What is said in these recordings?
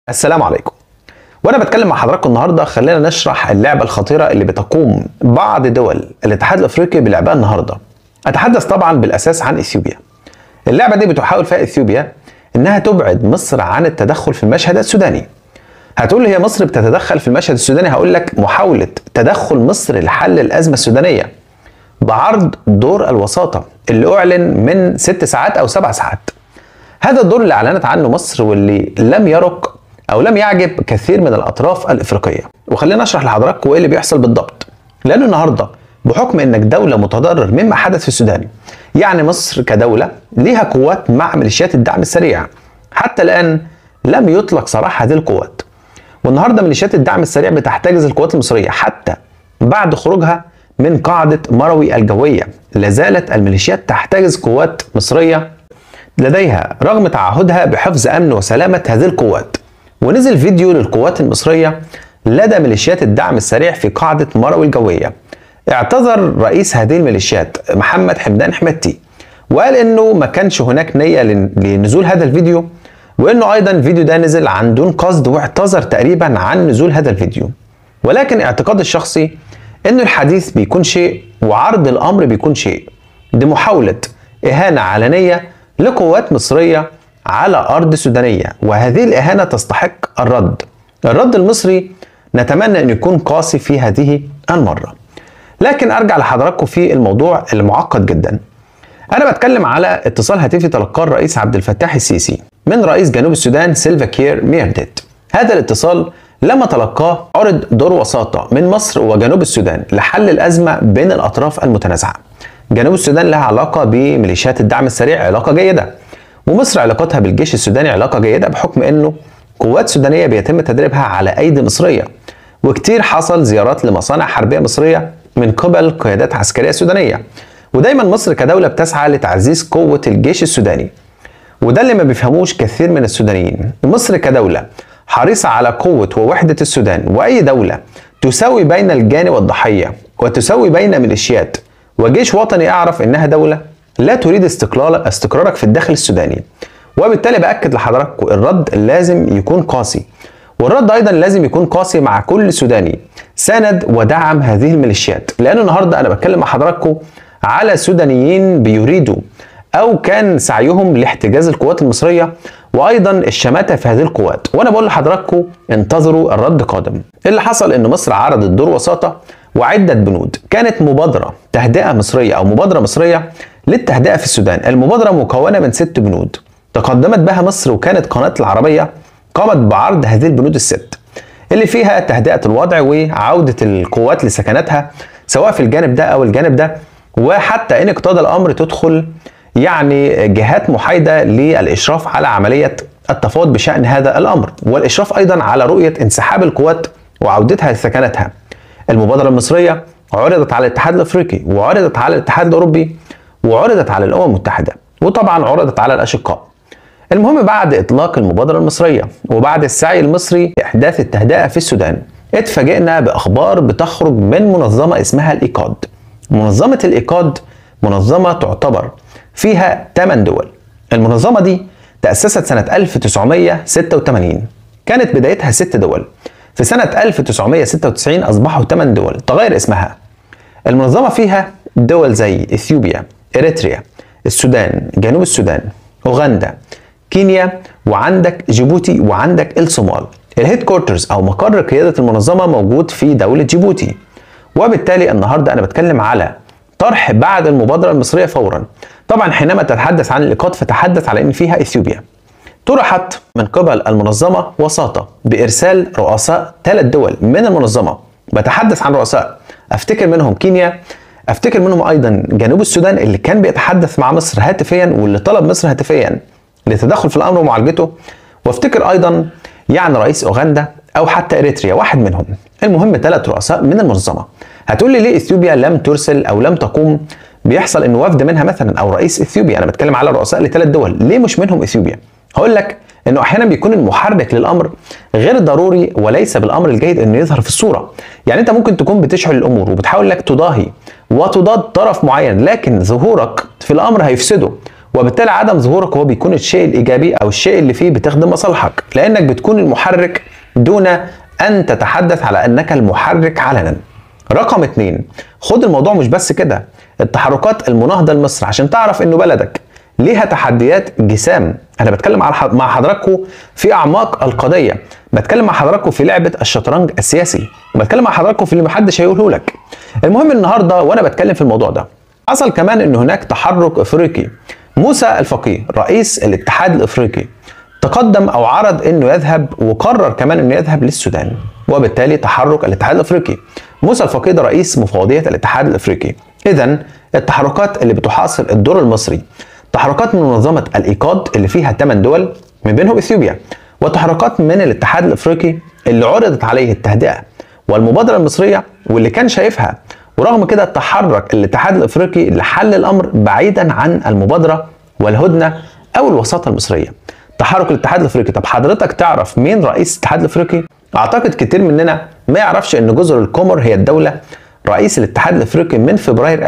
السلام عليكم وانا بتكلم مع حضراتكم النهارده خلينا نشرح اللعبه الخطيره اللي بتقوم بعض دول الاتحاد الافريقي بلعبها النهارده اتحدث طبعا بالاساس عن اثيوبيا اللعبه دي بتحاول فيها اثيوبيا انها تبعد مصر عن التدخل في المشهد السوداني هتقول لي هي مصر بتتدخل في المشهد السوداني هقول لك محاوله تدخل مصر لحل الازمه السودانيه بعرض دور الوساطه اللي اعلن من ست ساعات او سبع ساعات هذا الدور اللي اعلنت عنه مصر واللي لم يرق او لم يعجب كثير من الاطراف الافريقيه وخلينا اشرح لحضراتكم ايه اللي بيحصل بالضبط لانه النهارده بحكم انك دوله متضرر مما حدث في السودان يعني مصر كدوله ليها قوات مع ميليشيات الدعم السريع حتى الان لم يطلق سراح هذه القوات والنهارده ميليشيات الدعم السريع بتحتجز القوات المصريه حتى بعد خروجها من قاعده مروي الجويه لازالت الميليشيات تحتجز قوات مصريه لديها رغم تعهدها بحفظ امن وسلامه هذه القوات ونزل فيديو للقوات المصريه لدى ميليشيات الدعم السريع في قاعده مروي الجويه اعتذر رئيس هذه الميليشيات محمد حمدان حمدتي وقال انه ما كانش هناك نيه لنزول هذا الفيديو وانه ايضا الفيديو ده نزل عن دون قصد واعتذر تقريبا عن نزول هذا الفيديو ولكن اعتقادي الشخصي ان الحديث بيكون شيء وعرض الامر بيكون شيء دي محاوله اهانه علنيه لقوات مصريه على ارض سودانيه وهذه الاهانه تستحق الرد الرد المصري نتمنى ان يكون قاسي في هذه المره لكن ارجع لحضراتكم في الموضوع المعقد جدا انا بتكلم على اتصال هاتفي تلقاه الرئيس عبد الفتاح السيسي من رئيس جنوب السودان سيلفا كير ميرديت هذا الاتصال لما تلقاه عرض دور وساطه من مصر وجنوب السودان لحل الازمه بين الاطراف المتنازعه جنوب السودان لها علاقه بميليشيات الدعم السريع علاقه جيده ومصر علاقتها بالجيش السوداني علاقه جيده بحكم انه قوات سودانيه بيتم تدريبها على ايدي مصريه وكتير حصل زيارات لمصانع حربيه مصريه من قبل قيادات عسكريه سودانيه ودايما مصر كدوله بتسعى لتعزيز قوه الجيش السوداني وده اللي ما بيفهموش كثير من السودانيين مصر كدوله حريصه على قوه ووحده السودان واي دوله تساوي بين الجاني والضحيه وتساوي بين ميليشيات وجيش وطني اعرف انها دوله لا تريد استقلال استقرارك في الداخل السوداني وبالتالي باكد لحضراتكم الرد لازم يكون قاسي والرد ايضا لازم يكون قاسي مع كل سوداني ساند ودعم هذه الميليشيات لان النهارده انا بتكلم مع حضراتكم على سودانيين بيريدوا او كان سعيهم لاحتجاز القوات المصريه وايضا الشماته في هذه القوات وانا بقول لحضراتكم انتظروا الرد قادم اللي حصل ان مصر عرضت دور وساطه وعده بنود كانت مبادره تهدئه مصريه او مبادره مصريه للتهدئه في السودان المبادره مكونه من ست بنود تقدمت بها مصر وكانت قناه العربيه قامت بعرض هذه البنود الست اللي فيها تهدئه الوضع وعوده القوات لسكناتها سواء في الجانب ده او الجانب ده وحتى ان اقتضى الامر تدخل يعني جهات محايده للاشراف على عمليه التفاوض بشان هذا الامر والاشراف ايضا على رؤيه انسحاب القوات وعودتها لسكناتها المبادره المصريه عرضت على الاتحاد الافريقي وعرضت على الاتحاد الاوروبي وعرضت على الامم المتحده وطبعا عرضت على الاشقاء المهم بعد اطلاق المبادره المصريه وبعد السعي المصري لاحداث التهدئه في السودان اتفاجئنا باخبار بتخرج من منظمه اسمها الايقاد منظمه الايقاد منظمه تعتبر فيها 8 دول المنظمه دي تاسست سنه 1986 كانت بدايتها 6 دول في سنه 1996 اصبحوا 8 دول تغير اسمها المنظمه فيها دول زي اثيوبيا اريتريا السودان جنوب السودان اوغندا كينيا وعندك جيبوتي وعندك الصومال الهيد كورترز او مقر قياده المنظمه موجود في دوله جيبوتي وبالتالي النهارده انا بتكلم على طرح بعد المبادره المصريه فورا طبعا حينما تتحدث عن الايقاد فتحدث على ان فيها اثيوبيا طرحت من قبل المنظمه وساطه بارسال رؤساء ثلاث دول من المنظمه بتحدث عن رؤساء افتكر منهم كينيا افتكر منهم ايضا جنوب السودان اللي كان بيتحدث مع مصر هاتفيا واللي طلب مصر هاتفيا للتدخل في الامر ومعالجته وافتكر ايضا يعني رئيس اوغندا او حتى اريتريا واحد منهم المهم ثلاث رؤساء من المنظمه هتقول لي ليه اثيوبيا لم ترسل او لم تقوم بيحصل ان وفد منها مثلا او رئيس اثيوبيا انا بتكلم على رؤساء لثلاث دول ليه مش منهم اثيوبيا هقول لك انه احيانا بيكون المحرك للامر غير ضروري وليس بالامر الجيد انه يظهر في الصوره يعني انت ممكن تكون بتشعل الامور وبتحاول انك تضاهي وتضاد طرف معين لكن ظهورك في الامر هيفسده وبالتالي عدم ظهورك هو بيكون الشيء الايجابي او الشيء اللي فيه بتخدم مصالحك لانك بتكون المحرك دون ان تتحدث على انك المحرك علنا رقم اتنين خد الموضوع مش بس كده التحركات المناهضة لمصر عشان تعرف انه بلدك ليها تحديات جسام انا بتكلم على مع حضراتكم في اعماق القضيه بتكلم مع حضراتكم في لعبه الشطرنج السياسي بتكلم مع حضراتكم في اللي محدش هيقوله لك المهم النهارده وانا بتكلم في الموضوع ده حصل كمان ان هناك تحرك افريقي موسى الفقيه رئيس الاتحاد الافريقي تقدم او عرض انه يذهب وقرر كمان انه يذهب للسودان وبالتالي تحرك الاتحاد الافريقي موسى الفقيه ده رئيس مفوضيه الاتحاد الافريقي اذا التحركات اللي بتحاصر الدور المصري تحركات من منظمه الايقاد اللي فيها 8 دول من بينهم اثيوبيا وتحركات من الاتحاد الافريقي اللي عرضت عليه التهدئه والمبادره المصريه واللي كان شايفها ورغم كده تحرك الاتحاد الافريقي لحل الامر بعيدا عن المبادره والهدنه او الوساطه المصريه تحرك الاتحاد الافريقي طب حضرتك تعرف مين رئيس الاتحاد الافريقي اعتقد كتير مننا ما يعرفش ان جزر القمر هي الدوله رئيس الاتحاد الافريقي من فبراير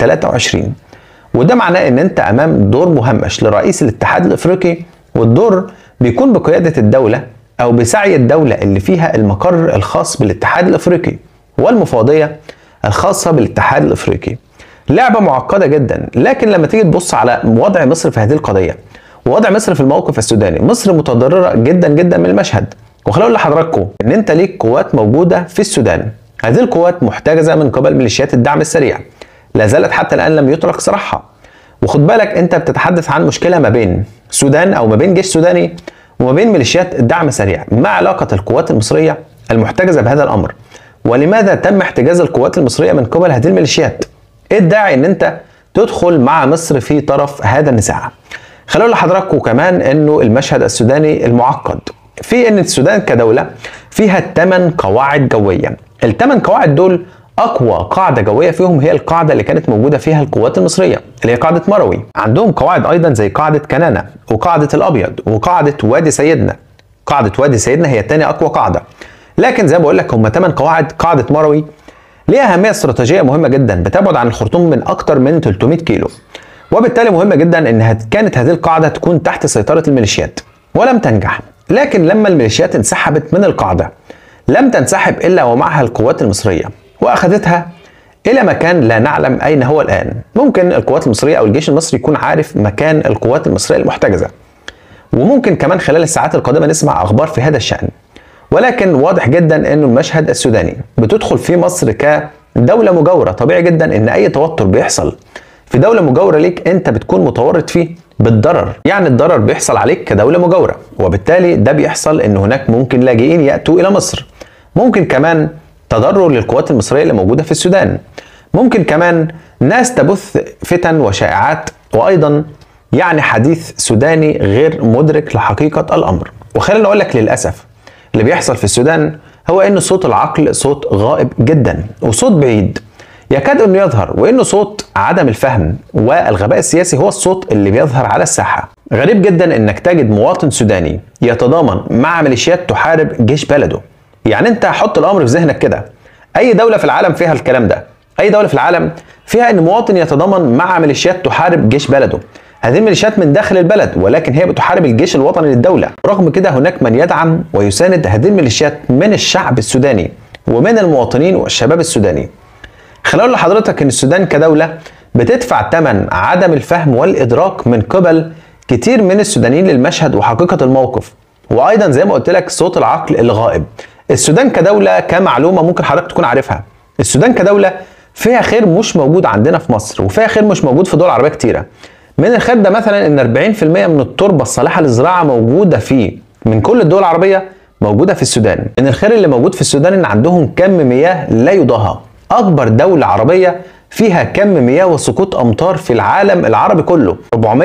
2023 وده معناه ان انت امام دور مهمش لرئيس الاتحاد الافريقي والدور بيكون بقياده الدوله او بسعي الدوله اللي فيها المقر الخاص بالاتحاد الافريقي والمفوضيه الخاصه بالاتحاد الافريقي لعبه معقده جدا لكن لما تيجي تبص على وضع مصر في هذه القضيه ووضع مصر في الموقف السوداني مصر متضرره جدا جدا من المشهد وخليني اقول لحضراتكم ان انت ليك قوات موجوده في السودان هذه القوات محتجزه من قبل ميليشيات الدعم السريع لا زالت حتى الان لم يطلق سراحها وخد بالك انت بتتحدث عن مشكله ما بين سودان او ما بين جيش سوداني وما بين ميليشيات الدعم السريع ما علاقه القوات المصريه المحتجزه بهذا الامر ولماذا تم احتجاز القوات المصريه من قبل هذه الميليشيات ايه الداعي ان انت تدخل مع مصر في طرف هذا النزاع خلونا لحضراتكم كمان انه المشهد السوداني المعقد في ان السودان كدوله فيها 8 قواعد جويه الثمان قواعد دول اقوى قاعده جويه فيهم هي القاعده اللي كانت موجوده فيها القوات المصريه اللي هي قاعده مروي عندهم قواعد ايضا زي قاعده كنانه وقاعده الابيض وقاعده وادي سيدنا قاعده وادي سيدنا هي ثاني اقوى قاعده لكن زي ما بقول لك هم ثمان قواعد قاعده مروي ليها اهميه استراتيجيه مهمه جدا بتبعد عن الخرطوم من اكثر من 300 كيلو وبالتالي مهم جدا ان كانت هذه القاعده تكون تحت سيطره الميليشيات ولم تنجح لكن لما الميليشيات انسحبت من القاعده لم تنسحب الا ومعها القوات المصريه واخذتها الى مكان لا نعلم اين هو الان ممكن القوات المصريه او الجيش المصري يكون عارف مكان القوات المصريه المحتجزه وممكن كمان خلال الساعات القادمه نسمع اخبار في هذا الشان ولكن واضح جدا انه المشهد السوداني بتدخل في مصر كدوله مجاوره طبيعي جدا ان اي توتر بيحصل في دوله مجاوره ليك انت بتكون متورط فيه بالضرر يعني الضرر بيحصل عليك كدوله مجاوره وبالتالي ده بيحصل ان هناك ممكن لاجئين ياتوا الى مصر ممكن كمان تضرر للقوات المصريه اللي موجوده في السودان ممكن كمان ناس تبث فتن وشائعات وايضا يعني حديث سوداني غير مدرك لحقيقه الامر وخليني اقول لك للاسف اللي بيحصل في السودان هو ان صوت العقل صوت غائب جدا وصوت بعيد يكاد انه يظهر وانه صوت عدم الفهم والغباء السياسي هو الصوت اللي بيظهر على الساحه غريب جدا انك تجد مواطن سوداني يتضامن مع ميليشيات تحارب جيش بلده يعني انت حط الامر في ذهنك كده اي دوله في العالم فيها الكلام ده اي دوله في العالم فيها ان مواطن يتضامن مع ميليشيات تحارب جيش بلده هذه الميليشيات من داخل البلد ولكن هي بتحارب الجيش الوطني للدوله رغم كده هناك من يدعم ويساند هذه الميليشيات من الشعب السوداني ومن المواطنين والشباب السوداني خلال لحضرتك ان السودان كدوله بتدفع ثمن عدم الفهم والادراك من قبل كتير من السودانيين للمشهد وحقيقه الموقف وايضا زي ما قلت لك صوت العقل الغائب السودان كدوله كمعلومه ممكن حضرتك تكون عارفها السودان كدوله فيها خير مش موجود عندنا في مصر وفيها خير مش موجود في دول عربيه كتيره من الخير ده مثلا ان 40% من التربه الصالحه للزراعه موجوده فيه من كل الدول العربيه موجوده في السودان ان الخير اللي موجود في السودان ان عندهم كم مياه لا يضاهى اكبر دوله عربيه فيها كم مياه وسقوط امطار في العالم العربي كله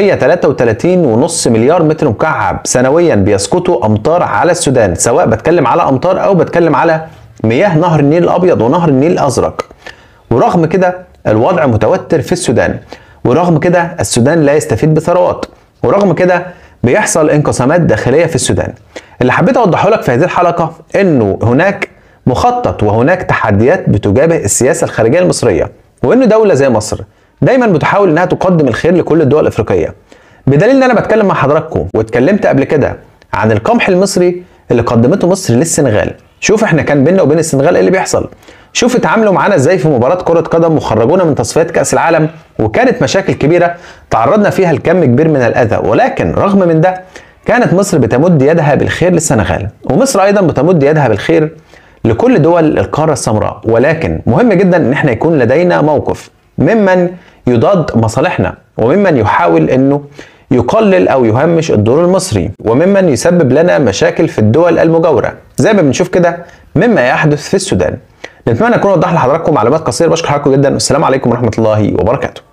433.5 مليار متر مكعب سنويا بيسقطوا امطار على السودان سواء بتكلم على امطار او بتكلم على مياه نهر النيل الابيض ونهر النيل الازرق ورغم كده الوضع متوتر في السودان ورغم كده السودان لا يستفيد بثروات ورغم كده بيحصل انقسامات داخليه في السودان اللي حبيت اوضحه لك في هذه الحلقه انه هناك مخطط وهناك تحديات بتجابه السياسه الخارجيه المصريه وان دوله زي مصر دايما بتحاول انها تقدم الخير لكل الدول الافريقيه بدليل ان انا بتكلم مع حضراتكم واتكلمت قبل كده عن القمح المصري اللي قدمته مصر للسنغال شوف احنا كان بيننا وبين السنغال ايه اللي بيحصل شوف اتعاملوا معانا ازاي في مباراه كره قدم وخرجونا من تصفيات كاس العالم وكانت مشاكل كبيره تعرضنا فيها لكم كبير من الاذى ولكن رغم من ده كانت مصر بتمد يدها بالخير للسنغال ومصر ايضا بتمد يدها بالخير لكل دول القاره السمراء ولكن مهم جدا ان احنا يكون لدينا موقف ممن يضاد مصالحنا وممن يحاول انه يقلل او يهمش الدور المصري وممن يسبب لنا مشاكل في الدول المجاوره زي ما بنشوف كده مما يحدث في السودان نتمنى اكون وضحت لحضراتكم معلومات قصيره بشكر حضراتكم جدا والسلام عليكم ورحمه الله وبركاته